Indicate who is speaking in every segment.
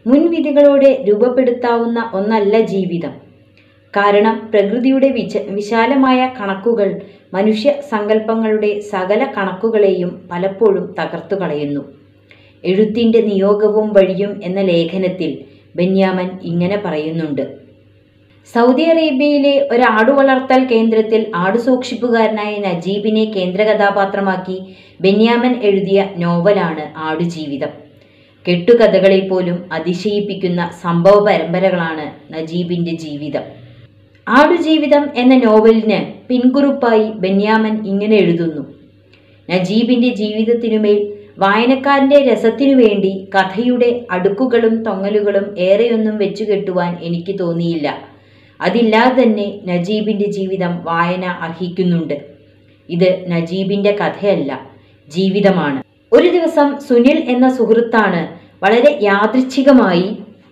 Speaker 1: മുൻവിധികളോടെ രൂപപ്പെടുത്താവുന്ന ഒന്നല്ല ജീവിതം കാരണം പ്രകൃതിയുടെ വിച വിശാലമായ കണക്കുകൾ മനുഷ്യ സങ്കല്പങ്ങളുടെ സകല കണക്കുകളെയും പലപ്പോഴും തകർത്തു കളയുന്നു എഴുത്തിൻ്റെ നിയോഗവും വഴിയും എന്ന ലേഖനത്തിൽ ബെന്യാമൻ ഇങ്ങനെ പറയുന്നുണ്ട് സൗദി അറേബ്യയിലെ ഒരു ആടുവളർത്തൽ കേന്ദ്രത്തിൽ ആടുസൂക്ഷിപ്പുകാരനായ നജീബിനെ കേന്ദ്ര കഥാപാത്രമാക്കി ബെന്യാമൻ എഴുതിയ നോവലാണ് ആടുജീവിതം കെട്ടുകഥകളെ പോലും അതിശയിപ്പിക്കുന്ന സംഭവ പരമ്പരകളാണ് നജീബിൻ്റെ ജീവിതം ആടുജീവിതം എന്ന നോവലിന് പിൻകുറിപ്പായി ബെന്യാമൻ ഇങ്ങനെ എഴുതുന്നു നജീബിൻ്റെ ജീവിതത്തിനുമേൽ വായനക്കാരൻ്റെ രസത്തിനു വേണ്ടി കഥയുടെ അടുക്കുകളും തൊങ്ങലുകളും ഏറെയൊന്നും വെച്ചുകെട്ടുവാൻ എനിക്ക് തോന്നിയില്ല അതില്ലാതെ തന്നെ നജീബിൻ്റെ ജീവിതം വായന അർഹിക്കുന്നുണ്ട് ഇത് നജീബിൻ്റെ കഥയല്ല ജീവിതമാണ് ഒരു ദിവസം സുനിൽ എന്ന സുഹൃത്താണ് വളരെ യാദൃച്ഛികമായി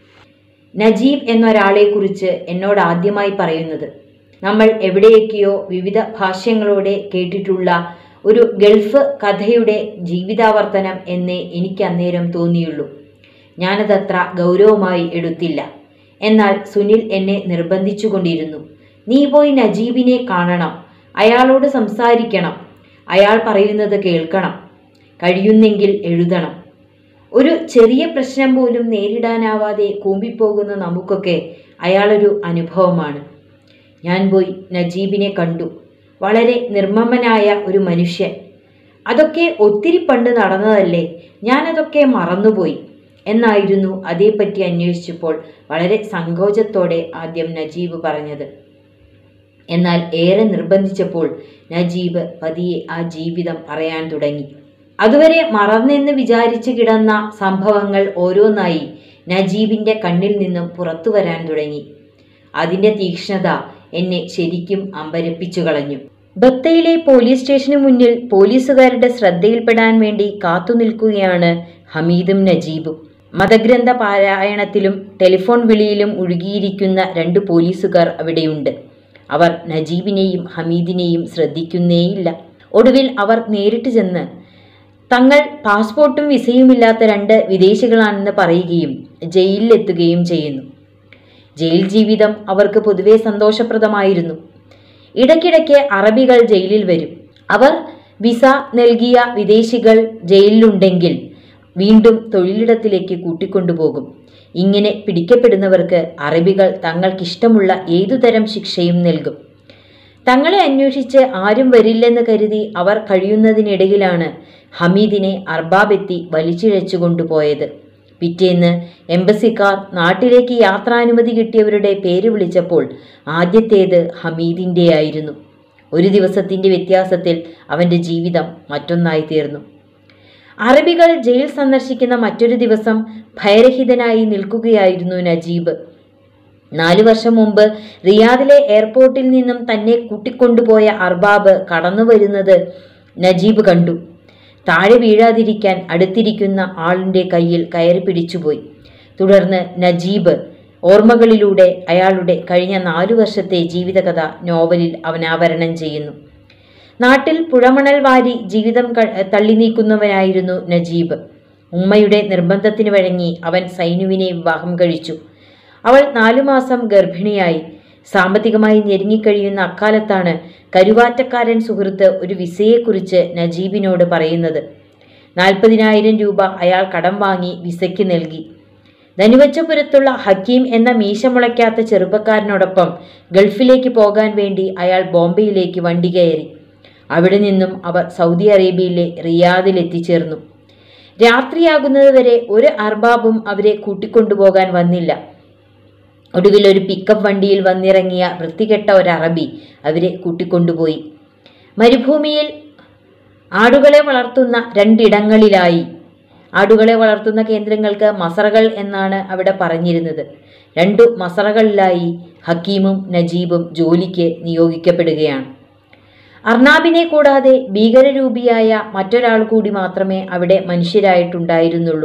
Speaker 1: നജീബ് എന്നൊരാളെക്കുറിച്ച് എന്നോട് ആദ്യമായി പറയുന്നത് നമ്മൾ എവിടെയൊക്കെയോ വിവിധ ഭാഷ്യങ്ങളോടെ കേട്ടിട്ടുള്ള ഒരു ഗൾഫ് കഥയുടെ ജീവിതാവർത്തനം എന്നേ എനിക്ക് അന്നേരം തോന്നിയുള്ളൂ ഞാനതത്ര ഗൗരവമായി എടുത്തില്ല എന്നാൽ സുനിൽ എന്നെ നിർബന്ധിച്ചുകൊണ്ടിരുന്നു നീ പോയി നജീബിനെ കാണണം അയാളോട് സംസാരിക്കണം അയാൾ പറയുന്നത് കേൾക്കണം കഴിയുന്നെങ്കിൽ എഴുതണം ഒരു ചെറിയ പ്രശ്നം പോലും നേരിടാനാവാതെ കൂമ്പിപ്പോകുന്ന നമുക്കൊക്കെ അയാളൊരു അനുഭവമാണ് ഞാൻ പോയി നജീബിനെ കണ്ടു വളരെ നിർമ്മമനായ ഒരു മനുഷ്യൻ അതൊക്കെ ഒത്തിരി പണ്ട് നടന്നതല്ലേ ഞാനതൊക്കെ മറന്നുപോയി എന്നായിരുന്നു അതേപ്പറ്റി അന്വേഷിച്ചപ്പോൾ വളരെ സങ്കോചത്തോടെ ആദ്യം നജീബ് പറഞ്ഞത് എന്നാൽ ഏറെ നിർബന്ധിച്ചപ്പോൾ നജീബ് പതിയെ ആ ജീവിതം പറയാൻ തുടങ്ങി അതുവരെ മറന്നെന്ന് വിചാരിച്ചു കിടന്ന സംഭവങ്ങൾ ഓരോന്നായി നജീബിൻ്റെ കണ്ണിൽ നിന്നും പുറത്തു വരാൻ തുടങ്ങി അതിൻ്റെ തീക്ഷ്ണത എന്നെ ശരിക്കും അമ്പരപ്പിച്ചു കളഞ്ഞു ബത്തയിലെ പോലീസ് സ്റ്റേഷന് മുന്നിൽ പോലീസുകാരുടെ ശ്രദ്ധയിൽപ്പെടാൻ വേണ്ടി കാത്തു നിൽക്കുകയാണ് ഹമീദും നജീബും മതഗ്രന്ഥ പാരായണത്തിലും ടെലിഫോൺ വിളിയിലും ഒഴുകിയിരിക്കുന്ന രണ്ട് പോലീസുകാർ അവിടെയുണ്ട് അവർ നജീബിനെയും ഹമീദിനെയും ശ്രദ്ധിക്കുന്നേയില്ല ഒടുവിൽ അവർ നേരിട്ട് ചെന്ന് തങ്ങൾ പാസ്പോർട്ടും വിസയുമില്ലാത്ത രണ്ട് വിദേശികളാണെന്ന് പറയുകയും ജയിലിലെത്തുകയും ചെയ്യുന്നു ജയിൽ ജീവിതം അവർക്ക് പൊതുവെ സന്തോഷപ്രദമായിരുന്നു ഇടയ്ക്കിടയ്ക്ക് അറബികൾ ജയിലിൽ വരും അവർ വിസ നൽകിയ വിദേശികൾ ജയിലിലുണ്ടെങ്കിൽ വീണ്ടും തൊഴിലിടത്തിലേക്ക് കൂട്ടിക്കൊണ്ടുപോകും ഇങ്ങനെ പിടിക്കപ്പെടുന്നവർക്ക് അറബികൾ തങ്ങൾക്കിഷ്ടമുള്ള ഏതുതരം ശിക്ഷയും നൽകും തങ്ങളെ അന്വേഷിച്ച് ആരും വരില്ലെന്ന് കരുതി അവർ കഴിയുന്നതിനിടയിലാണ് ഹമീദിനെ അർബാബെത്തി വലിച്ചിഴച്ചു കൊണ്ടുപോയത് പിറ്റേന്ന് എംബസിക്കാർ നാട്ടിലേക്ക് യാത്രാനുമതി കിട്ടിയവരുടെ പേര് വിളിച്ചപ്പോൾ ആദ്യത്തേത് ഹമീദിൻ്റെയായിരുന്നു ഒരു ദിവസത്തിൻ്റെ വ്യത്യാസത്തിൽ അവൻ്റെ ജീവിതം മറ്റൊന്നായി തീർന്നു അറബികൾ ജയിൽ സന്ദർശിക്കുന്ന മറ്റൊരു ദിവസം ഭയരഹിതനായി നിൽക്കുകയായിരുന്നു നജീബ് നാലു വർഷം മുമ്പ് റിയാദിലെ എയർപോർട്ടിൽ നിന്നും തന്നെ കൂട്ടിക്കൊണ്ടുപോയ അർബാബ് കടന്നു വരുന്നത് നജീബ് കണ്ടു താഴെ വീഴാതിരിക്കാൻ അടുത്തിരിക്കുന്ന ആളിൻ്റെ കയ്യിൽ കയറി പിടിച്ചുപോയി തുടർന്ന് നജീബ് ഓർമ്മകളിലൂടെ അയാളുടെ കഴിഞ്ഞ നാലു വർഷത്തെ ജീവിതകഥ നോവലിൽ അവനാവരണം ചെയ്യുന്നു നാട്ടിൽ പുഴമണൽ വാരി ജീവിതം ക- തള്ളി നീക്കുന്നവനായിരുന്നു നജീബ് ഉമ്മയുടെ നിർബന്ധത്തിന് വഴങ്ങി അവൻ സൈനുവിനെ വിവാഹം കഴിച്ചു അവൾ നാലു മാസം ഗർഭിണിയായി സാമ്പത്തികമായി ഞെരുങ്ങിക്കഴിയുന്ന അക്കാലത്താണ് കരുവാറ്റക്കാരൻ സുഹൃത്ത് ഒരു വിസയെക്കുറിച്ച് നജീബിനോട് പറയുന്നത് നാൽപ്പതിനായിരം രൂപ അയാൾ കടം വാങ്ങി വിസയ്ക്ക് നൽകി ധനുവച്ചപുരത്തുള്ള ഹക്കീം എന്ന മീശ മുളയ്ക്കാത്ത ചെറുപ്പക്കാരനോടൊപ്പം ഗൾഫിലേക്ക് പോകാൻ വേണ്ടി അയാൾ ബോംബെയിലേക്ക് വണ്ടി കയറി അവിടെ നിന്നും അവർ സൗദി അറേബ്യയിലെ റിയാദിൽ എത്തിച്ചേർന്നു രാത്രിയാകുന്നതുവരെ ഒരു അർബാബും അവരെ കൂട്ടിക്കൊണ്ടുപോകാൻ വന്നില്ല ഒടുവിൽ ഒരു പിക്കപ്പ് വണ്ടിയിൽ വന്നിറങ്ങിയ വൃത്തികെട്ട ഒരു അറബി അവരെ കൂട്ടിക്കൊണ്ടുപോയി മരുഭൂമിയിൽ ആടുകളെ വളർത്തുന്ന രണ്ടിടങ്ങളിലായി ആടുകളെ വളർത്തുന്ന കേന്ദ്രങ്ങൾക്ക് മസറകൾ എന്നാണ് അവിടെ പറഞ്ഞിരുന്നത് രണ്ടു മസറകളിലായി ഹക്കീമും നജീബും ജോലിക്ക് നിയോഗിക്കപ്പെടുകയാണ് അർണാബിനെ കൂടാതെ ഭീകരരൂപിയായ മറ്റൊരാൾ കൂടി മാത്രമേ അവിടെ മനുഷ്യരായിട്ടുണ്ടായിരുന്നുള്ളൂ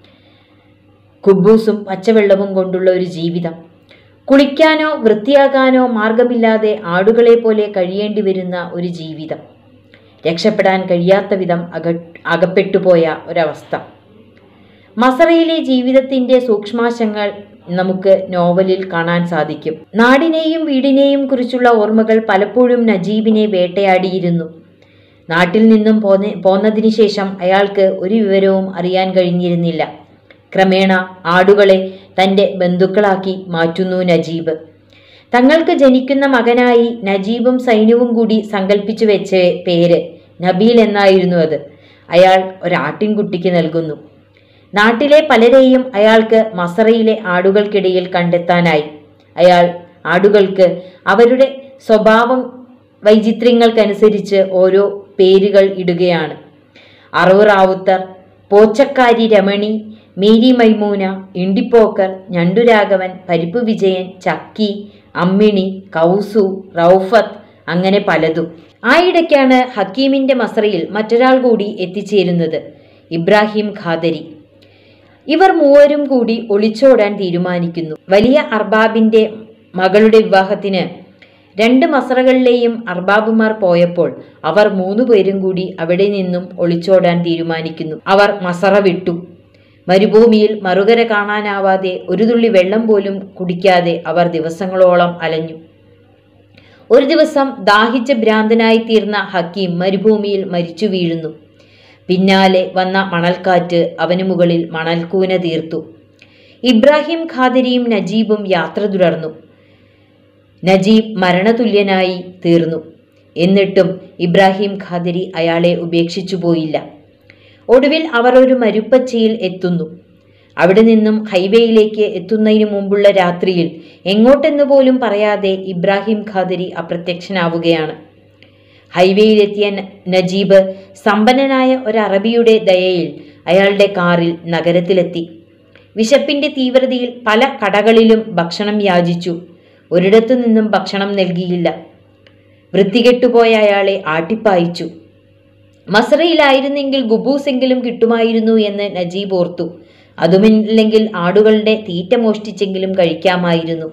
Speaker 1: കുബൂസും പച്ചവെള്ളവും കൊണ്ടുള്ള ഒരു ജീവിതം കുളിക്കാനോ വൃത്തിയാക്കാനോ മാർഗമില്ലാതെ ആടുകളെ പോലെ കഴിയേണ്ടി വരുന്ന ഒരു ജീവിതം രക്ഷപ്പെടാൻ കഴിയാത്ത വിധം അക അകപ്പെട്ടുപോയ ഒരവസ്ഥ മസറയിലെ ജീവിതത്തിന്റെ സൂക്ഷ്മാശങ്ങൾ നമുക്ക് നോവലിൽ കാണാൻ സാധിക്കും നാടിനെയും വീടിനെയും കുറിച്ചുള്ള ഓർമ്മകൾ പലപ്പോഴും നജീബിനെ വേട്ടയാടിയിരുന്നു നാട്ടിൽ നിന്നും പോന്ന പോന്നതിന് ശേഷം അയാൾക്ക് ഒരു വിവരവും അറിയാൻ കഴിഞ്ഞിരുന്നില്ല ക്രമേണ ആടുകളെ തൻ്റെ ബന്ധുക്കളാക്കി മാറ്റുന്നു നജീബ് തങ്ങൾക്ക് ജനിക്കുന്ന മകനായി നജീബും സൈന്യവും കൂടി സങ്കല്പിച്ചു വെച്ച പേര് നബീൽ എന്നായിരുന്നു അത് അയാൾ ഒരാട്ടിൻകുട്ടിക്ക് നൽകുന്നു നാട്ടിലെ പലരെയും അയാൾക്ക് മസറയിലെ ആടുകൾക്കിടയിൽ കണ്ടെത്താനായി അയാൾ ആടുകൾക്ക് അവരുടെ സ്വഭാവം വൈചിത്ര്യങ്ങൾക്കനുസരിച്ച് ഓരോ പേരുകൾ ഇടുകയാണ് അറവ് റാവുത്തർ പോച്ചക്കാരി രമണി മേരി മൈമൂന ഇണ്ടിപ്പോക്കർ ഞണ്ടുരാഘവൻ പരിപ്പ് വിജയൻ ചക്കി അമ്മിണി കൗസു റൌഫത്ത് അങ്ങനെ പലതും ആയിടയ്ക്കാണ് ഹക്കീമിന്റെ മസറയിൽ മറ്റൊരാൾ കൂടി എത്തിച്ചേരുന്നത് ഇബ്രാഹിം ഖാദരി ഇവർ മൂവരും കൂടി ഒളിച്ചോടാൻ തീരുമാനിക്കുന്നു വലിയ അർബാബിന്റെ മകളുടെ വിവാഹത്തിന് രണ്ട് മസറകളിലെയും അർബാബുമാർ പോയപ്പോൾ അവർ മൂന്നു പേരും കൂടി അവിടെ നിന്നും ഒളിച്ചോടാൻ തീരുമാനിക്കുന്നു അവർ മസറ വിട്ടു മരുഭൂമിയിൽ മറുകര കാണാനാവാതെ ഒരു തുള്ളി വെള്ളം പോലും കുടിക്കാതെ അവർ ദിവസങ്ങളോളം അലഞ്ഞു ഒരു ദിവസം ദാഹിച്ച ഭ്രാന്തനായി തീർന്ന ഹക്കീം മരുഭൂമിയിൽ മരിച്ചു വീഴുന്നു പിന്നാലെ വന്ന മണൽക്കാറ്റ് അവന് മുകളിൽ മണൽക്കൂന തീർത്തു ഇബ്രാഹിം ഖാദരിയും നജീബും യാത്ര തുടർന്നു നജീബ് മരണതുല്യനായി തീർന്നു എന്നിട്ടും ഇബ്രാഹിം ഖാദരി അയാളെ ഉപേക്ഷിച്ചു പോയില്ല ഒടുവിൽ അവർ ഒരു മരുപ്പച്ചയിൽ എത്തുന്നു അവിടെ നിന്നും ഹൈവേയിലേക്ക് എത്തുന്നതിന് മുമ്പുള്ള രാത്രിയിൽ എങ്ങോട്ടെന്ന് പോലും പറയാതെ ഇബ്രാഹിം ഖാദരി അപ്രത്യക്ഷനാവുകയാണ് ഹൈവേയിലെത്തിയ ന- നജീബ് സമ്പന്നനായ ഒരു അറബിയുടെ ദയയിൽ അയാളുടെ കാറിൽ നഗരത്തിലെത്തി വിശപ്പിന്റെ തീവ്രതയിൽ പല കടകളിലും ഭക്ഷണം യാചിച്ചു ഒരിടത്തു നിന്നും ഭക്ഷണം നൽകിയില്ല വൃത്തികെട്ടുപോയ അയാളെ ആട്ടിപ്പായിച്ചു മസറയിലായിരുന്നെങ്കിൽ ഗുബൂസെങ്കിലും കിട്ടുമായിരുന്നു എന്ന് നജീബ് ഓർത്തു അതുമില്ലെങ്കിൽ ആടുകളുടെ തീറ്റ മോഷ്ടിച്ചെങ്കിലും കഴിക്കാമായിരുന്നു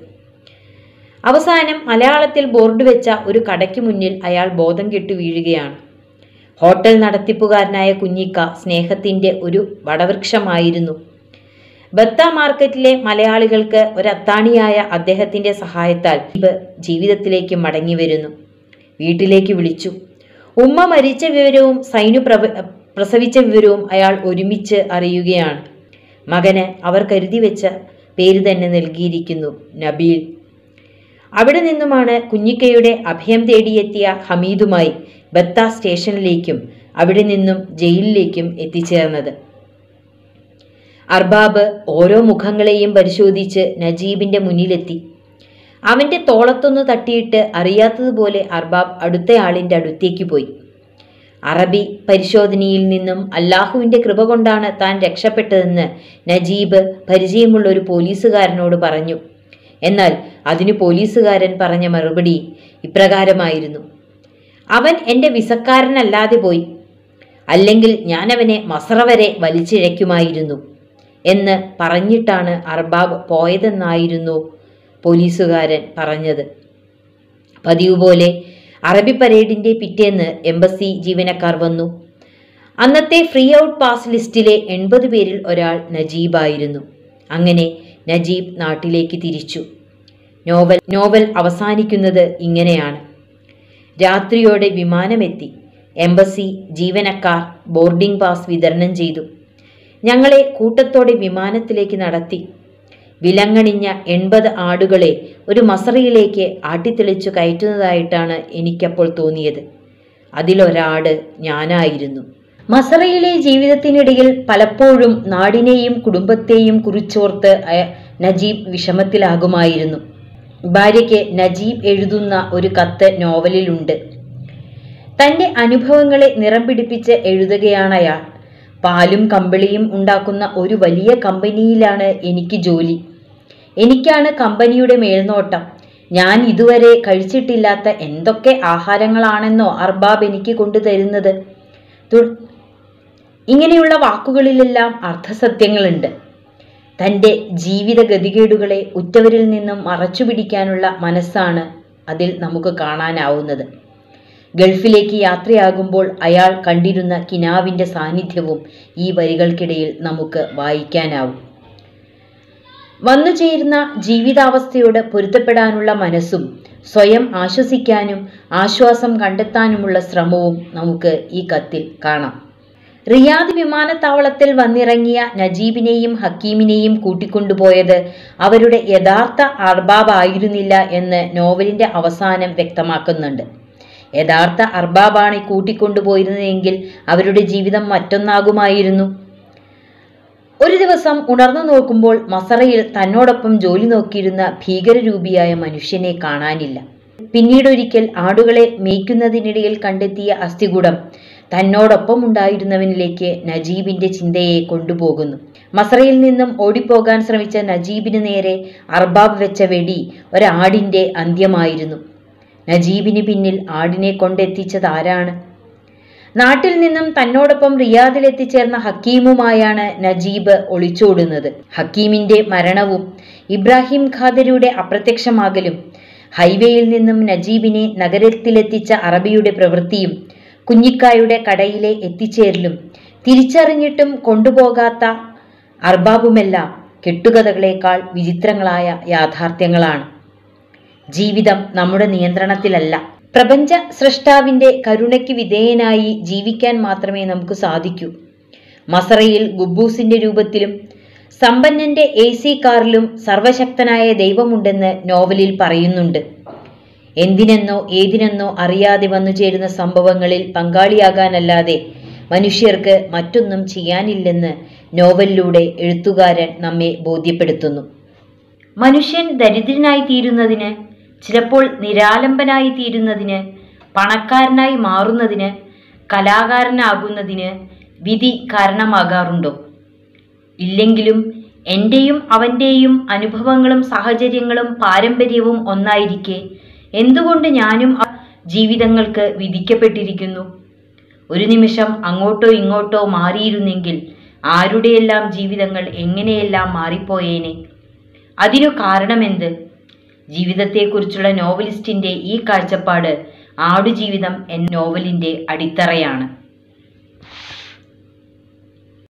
Speaker 1: അവസാനം മലയാളത്തിൽ ബോർഡ് വെച്ച ഒരു കടയ്ക്ക് മുന്നിൽ അയാൾ ബോധം കെട്ടു വീഴുകയാണ് ഹോട്ടൽ നടത്തിപ്പുകാരനായ കുഞ്ഞിക്ക സ്നേഹത്തിന്റെ ഒരു വടവൃക്ഷമായിരുന്നു ബത്ത മാർക്കറ്റിലെ മലയാളികൾക്ക് ഒരു അത്താണിയായ അദ്ദേഹത്തിന്റെ സഹായത്താൽ ഇബ് ജീവിതത്തിലേക്ക് മടങ്ങി വരുന്നു വീട്ടിലേക്ക് വിളിച്ചു ഉമ്മ മരിച്ച വിവരവും സൈനു പ്രവ പ്രസവിച്ച വിവരവും അയാൾ ഒരുമിച്ച് അറിയുകയാണ് മകന് അവർ കരുതി വെച്ച പേര് തന്നെ നൽകിയിരിക്കുന്നു നബീൽ അവിടെ നിന്നുമാണ് കുഞ്ഞിക്കയുടെ അഭയം തേടിയെത്തിയ ഹമീദുമായി ബത്ത സ്റ്റേഷനിലേക്കും അവിടെ നിന്നും ജയിലിലേക്കും എത്തിച്ചേർന്നത് അർബാബ് ഓരോ മുഖങ്ങളെയും പരിശോധിച്ച് നജീബിന്റെ മുന്നിലെത്തി അവന്റെ തോളത്തൊന്ന് തട്ടിയിട്ട് അറിയാത്തതുപോലെ അർബാബ് അടുത്തയാളിന്റെ അടുത്തേക്ക് പോയി അറബി പരിശോധനയിൽ നിന്നും അല്ലാഹുവിന്റെ കൃപ കൊണ്ടാണ് താൻ രക്ഷപ്പെട്ടതെന്ന് നജീബ് പരിചയമുള്ള ഒരു പോലീസുകാരനോട് പറഞ്ഞു എന്നാൽ അതിന് പോലീസുകാരൻ പറഞ്ഞ മറുപടി ഇപ്രകാരമായിരുന്നു അവൻ എൻ്റെ വിസക്കാരനല്ലാതെ പോയി അല്ലെങ്കിൽ ഞാൻ അവനെ മസറ വരെ വലിച്ചിഴയ്ക്കുമായിരുന്നു എന്ന് പറഞ്ഞിട്ടാണ് അർബാബ് പോയതെന്നായിരുന്നു പോലീസുകാരൻ പറഞ്ഞത് പതിവ് പോലെ അറബി പരേഡിന്റെ പിറ്റേന്ന് എംബസി ജീവനക്കാർ വന്നു അന്നത്തെ ഫ്രീ ഔട്ട് പാസ് ലിസ്റ്റിലെ എൺപത് പേരിൽ ഒരാൾ നജീബായിരുന്നു അങ്ങനെ നജീബ് നാട്ടിലേക്ക് തിരിച്ചു നോവൽ നോവൽ അവസാനിക്കുന്നത് ഇങ്ങനെയാണ് രാത്രിയോടെ വിമാനമെത്തി എംബസി ജീവനക്കാർ ബോർഡിംഗ് പാസ് വിതരണം ചെയ്തു ഞങ്ങളെ കൂട്ടത്തോടെ വിമാനത്തിലേക്ക് നടത്തി വിലങ്ങണിഞ്ഞ എൺപത് ആടുകളെ ഒരു മസറയിലേക്ക് ആട്ടിത്തെളിച്ചു കയറ്റുന്നതായിട്ടാണ് എനിക്കപ്പോൾ തോന്നിയത് അതിലൊരാട് ഞാനായിരുന്നു മസറയിലെ ജീവിതത്തിനിടയിൽ പലപ്പോഴും നാടിനെയും കുടുംബത്തെയും കുറിച്ചോർത്ത് അയ- നജീബ് വിഷമത്തിലാകുമായിരുന്നു ഭാര്യയ്ക്ക് നജീബ് എഴുതുന്ന ഒരു കത്ത് നോവലിലുണ്ട് തന്റെ അനുഭവങ്ങളെ നിറം പിടിപ്പിച്ച് എഴുതുകയാണ് അയാൾ പാലും കമ്പിളിയും ഉണ്ടാക്കുന്ന ഒരു വലിയ കമ്പനിയിലാണ് എനിക്ക് ജോലി എനിക്കാണ് കമ്പനിയുടെ മേൽനോട്ടം ഞാൻ ഇതുവരെ കഴിച്ചിട്ടില്ലാത്ത എന്തൊക്കെ ആഹാരങ്ങളാണെന്നോ അർബാബ് എനിക്ക് കൊണ്ടുതരുന്നത് തു- ഇങ്ങനെയുള്ള വാക്കുകളിലെല്ലാം അർത്ഥസത്യങ്ങളുണ്ട് തൻ്റെ ജീവിത ഗതികേടുകളെ ഉറ്റവരിൽ നിന്നും മറച്ചുപിടിക്കാനുള്ള മനസ്സാണ് അതിൽ നമുക്ക് കാണാനാവുന്നത് ഗൾഫിലേക്ക് യാത്രയാകുമ്പോൾ അയാൾ കണ്ടിരുന്ന കിനാവിൻ്റെ സാന്നിധ്യവും ഈ വരികൾക്കിടയിൽ നമുക്ക് വായിക്കാനാവും വന്നു ചേരുന്ന ജീവിതാവസ്ഥയോട് പൊരുത്തപ്പെടാനുള്ള മനസ്സും സ്വയം ആശ്വസിക്കാനും ആശ്വാസം കണ്ടെത്താനുമുള്ള ശ്രമവും നമുക്ക് ഈ കത്തിൽ കാണാം റിയാദ് വിമാനത്താവളത്തിൽ വന്നിറങ്ങിയ നജീബിനെയും ഹക്കീമിനെയും കൂട്ടിക്കൊണ്ടുപോയത് അവരുടെ യഥാർത്ഥ അർബാബായിരുന്നില്ല എന്ന് നോവലിന്റെ അവസാനം വ്യക്തമാക്കുന്നുണ്ട് യഥാർത്ഥ അർബാബാണ് കൂട്ടിക്കൊണ്ടുപോയിരുന്നതെങ്കിൽ അവരുടെ ജീവിതം മറ്റൊന്നാകുമായിരുന്നു ഒരു ദിവസം ഉണർന്നു നോക്കുമ്പോൾ മസറയിൽ തന്നോടൊപ്പം ജോലി നോക്കിയിരുന്ന ഭീകരരൂപിയായ മനുഷ്യനെ കാണാനില്ല പിന്നീടൊരിക്കൽ ആടുകളെ മേയ്ക്കുന്നതിനിടയിൽ കണ്ടെത്തിയ അസ്ഥികൂടം തന്നോടൊപ്പം ഉണ്ടായിരുന്നവനിലേക്ക് നജീബിന്റെ ചിന്തയെ കൊണ്ടുപോകുന്നു മസറയിൽ നിന്നും ഓടിപ്പോകാൻ ശ്രമിച്ച നജീബിന് നേരെ അർബാബ് വെച്ച വെടി ഒരാടിന്റെ അന്ത്യമായിരുന്നു നജീബിന് പിന്നിൽ ആടിനെ കൊണ്ടെത്തിച്ചത് ആരാണ് നാട്ടിൽ നിന്നും തന്നോടൊപ്പം റിയാദിൽ എത്തിച്ചേർന്ന ഹക്കീമുമായാണ് നജീബ് ഒളിച്ചോടുന്നത് ഹക്കീമിന്റെ മരണവും ഇബ്രാഹിം ഖാദരുടെ അപ്രത്യക്ഷമാകലും ഹൈവേയിൽ നിന്നും നജീബിനെ നഗരത്തിലെത്തിച്ച അറബിയുടെ പ്രവൃത്തിയും കുഞ്ഞിക്കായുടെ കടയിലെ എത്തിച്ചേരലും തിരിച്ചറിഞ്ഞിട്ടും കൊണ്ടുപോകാത്ത അർബാബുമെല്ലാം കെട്ടുകഥകളേക്കാൾ വിചിത്രങ്ങളായ യാഥാർത്ഥ്യങ്ങളാണ് ജീവിതം നമ്മുടെ നിയന്ത്രണത്തിലല്ല പ്രപഞ്ച സൃഷ്ടാവിന്റെ കരുണയ്ക്ക് വിധേയനായി ജീവിക്കാൻ മാത്രമേ നമുക്ക് സാധിക്കൂ മസറയിൽ ഗുബൂസിന്റെ രൂപത്തിലും സമ്പന്നന്റെ എ സി കാറിലും സർവശക്തനായ ദൈവമുണ്ടെന്ന് നോവലിൽ പറയുന്നുണ്ട് എന്തിനെന്നോ ഏതിനെന്നോ അറിയാതെ വന്നു ചേരുന്ന സംഭവങ്ങളിൽ പങ്കാളിയാകാനല്ലാതെ മനുഷ്യർക്ക് മറ്റൊന്നും ചെയ്യാനില്ലെന്ന് നോവലിലൂടെ എഴുത്തുകാരൻ നമ്മെ ബോധ്യപ്പെടുത്തുന്നു മനുഷ്യൻ ദരിദ്രനായി തീരുന്നതിന് ചിലപ്പോൾ നിരാലംബനായി തീരുന്നതിന് പണക്കാരനായി മാറുന്നതിന് കലാകാരനാകുന്നതിന് വിധി കാരണമാകാറുണ്ടോ ഇല്ലെങ്കിലും എൻ്റെയും അവൻ്റെയും അനുഭവങ്ങളും സാഹചര്യങ്ങളും പാരമ്പര്യവും ഒന്നായിരിക്കെ എന്തുകൊണ്ട് ഞാനും ആ ജീവിതങ്ങൾക്ക് വിധിക്കപ്പെട്ടിരിക്കുന്നു ഒരു നിമിഷം അങ്ങോട്ടോ ഇങ്ങോട്ടോ മാറിയിരുന്നെങ്കിൽ ആരുടെയെല്ലാം ജീവിതങ്ങൾ എങ്ങനെയെല്ലാം മാറിപ്പോയേനെ അതിനു കാരണമെന്ത് ജീവിതത്തെക്കുറിച്ചുള്ള നോവലിസ്റ്റിന്റെ ഈ കാഴ്ചപ്പാട് ആടുജീവിതം എന്ന നോവലിന്റെ അടിത്തറയാണ്